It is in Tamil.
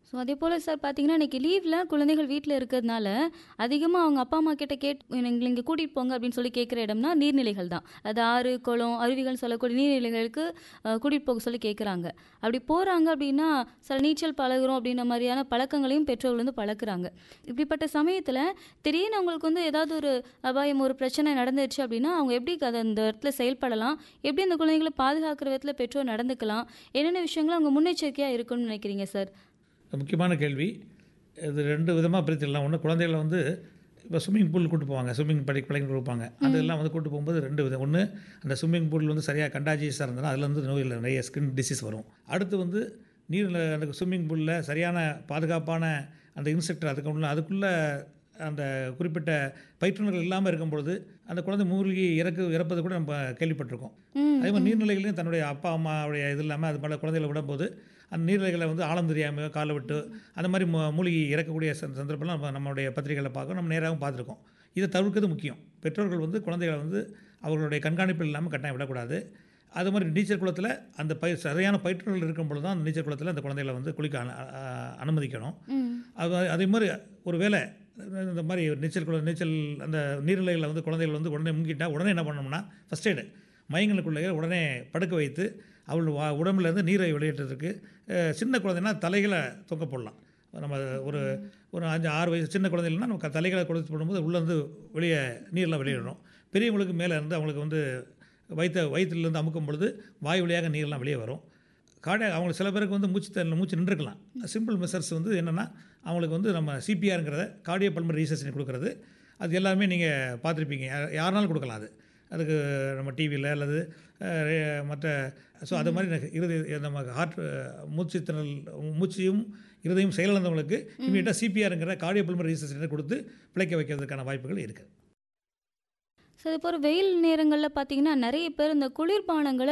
ஸோ அதே போல் சார் பார்த்தீங்கன்னா இன்றைக்கி லீவில் குழந்தைகள் வீட்டில் இருக்கிறதுனால அதிகமாக அவங்க அப்பா அம்மா கிட்ட கேட் எங்களை இங்கே கூட்டிகிட்டு போங்க அப்படின்னு சொல்லி கேட்குற இடம்னா நீர்நிலைகள் தான் அது ஆறு குளம் அருவிகள் சொல்லக்கூடிய நீர்நிலைகளுக்கு கூட்டிகிட்டு போக சொல்லி கேட்குறாங்க அப்படி போகிறாங்க அப்படின்னா சில நீச்சல் பழகுறோம் அப்படின்ற மாதிரியான பழக்கங்களையும் பெற்றோர்கள் வந்து பழக்குறாங்க இப்படிப்பட்ட சமயத்தில் திடீர்னு அவங்களுக்கு வந்து ஏதாவது ஒரு அபாயம் ஒரு பிரச்சனை நடந்துருச்சு அப்படின்னா அவங்க எப்படி அதை அந்த இடத்துல செயல்படலாம் எப்படி அந்த குழந்தைகளை பாதுகாக்கிற விதத்தில் பெற்றோர் நடந்துக்கலாம் என்னென்ன விஷயங்கள் அவங்க முன்னெச்சரிக்கையாக இருக்குன்னு நினைக்கிறீங்க சார் முக்கியமான கேள்வி இது ரெண்டு விதமாக பிரித்துடலாம் ஒன்று குழந்தைகளை வந்து இப்போ ஸ்விம்மிங் பூல் கூட்டு போவாங்க ஸ்விம்மிங் படி பிள்ளைங்க கொடுப்பாங்க அதெல்லாம் வந்து கூட்டு போகும்போது ரெண்டு விதம் ஒன்று அந்த ஸ்விம்மிங் பூல் வந்து சரியாக கண்டாஜியஸாக இருந்ததுன்னா அதில் வந்து நோயில் நிறைய ஸ்கின் டிசீஸ் வரும் அடுத்து வந்து நீரில் அந்த ஸ்விம்மிங் பூலில் சரியான பாதுகாப்பான அந்த இன்செக்டர் அதுக்கு உள்ள அதுக்குள்ளே அந்த குறிப்பிட்ட பயிற்றுனர்கள் இல்லாமல் இருக்கும் பொழுது அந்த குழந்தை மூழ்கி இறக்கு இறப்பது கூட நம்ம கேள்விப்பட்டிருக்கோம் அதே மாதிரி நீர்நிலைகளையும் தன்னுடைய அப்பா அம்மாவுடைய இது இல்லாமல் அது பல குழந்தைகளை விடும்போது அந்த நீர்நிலைகளை வந்து ஆழம் தெரியாமல் காலை விட்டு அந்த மாதிரி மூ மூழ்கி இறக்கக்கூடிய சந்த சந்தர்ப்பம்லாம் நம்ம நம்மளுடைய பத்திரிகைகளை பார்க்கணும் நம்ம நேராகவும் பார்த்துருக்கோம் இதை தவிர்க்கிறது முக்கியம் பெற்றோர்கள் வந்து குழந்தைகளை வந்து அவர்களுடைய கண்காணிப்பு இல்லாமல் கட்டாயம் விடக்கூடாது அது மாதிரி நீச்சல் குளத்தில் அந்த பயிர் சரியான பயிற்றுனர்கள் இருக்கும் பொழுது தான் அந்த நீச்சல் குளத்தில் அந்த குழந்தைகளை வந்து குளிக்க அனு அனுமதிக்கணும் அது அதே மாதிரி ஒரு வேளை இந்த மாதிரி நீச்சல் குளம் நீச்சல் அந்த நீர்நிலைகளில் வந்து குழந்தைகள் வந்து உடனே முங்கிட்டால் உடனே என்ன பண்ணோம்னா ஃபஸ்ட் எய்டு மயங்களுக்குள்ளே உடனே படுக்க வைத்து அவள் வா உடம்புலேருந்து நீரை வெளியேற்றதுக்கு சின்ன குழந்தைன்னா தலைகளை தொங்க போடலாம் நம்ம ஒரு ஒரு அஞ்சு ஆறு வயசு சின்ன குழந்தைகள்னா நம்ம தலைகளை கொடுத்து போடும்போது உள்ளேருந்து வெளியே நீர்லாம் வெளியிடணும் பெரியவங்களுக்கு மேலே இருந்து அவங்களுக்கு வந்து வயிற்ற வயிற்றுலேருந்து அமுக்கும் பொழுது வாய் வழியாக நீர்லாம் வெளியே வரும் காடை அவங்களுக்கு சில பேருக்கு வந்து மூச்சு தண்ணில் மூச்சு நின்றுக்கலாம் சிம்பிள் மெஷர்ஸ் வந்து என்னென்னா அவங்களுக்கு வந்து நம்ம சிபிஆருங்கிறத கார்டியோ பல்மரி ரீசர்ச் கொடுக்குறது அது எல்லாமே நீங்கள் பார்த்துருப்பீங்க யாருனாலும் கொடுக்கலாம் அது அதுக்கு நம்ம டிவியில் அல்லது மற்ற ஸோ அது மாதிரி இறுதி நம்ம ஹார்ட் மூச்சு திணறல் மூச்சையும் இருதையும் செயலிழந்தவங்களுக்கு இமீடியட்டாக சிபிஆருங்கிற கார்டியோ பல்மரி ரீசர்ச் கொடுத்து பிழைக்க வைக்கிறதுக்கான வாய்ப்புகள் இருக்குது ஸோ இது போகிற வெயில் நேரங்களில் பார்த்தீங்கன்னா நிறைய பேர் இந்த குளிர்பானங்களை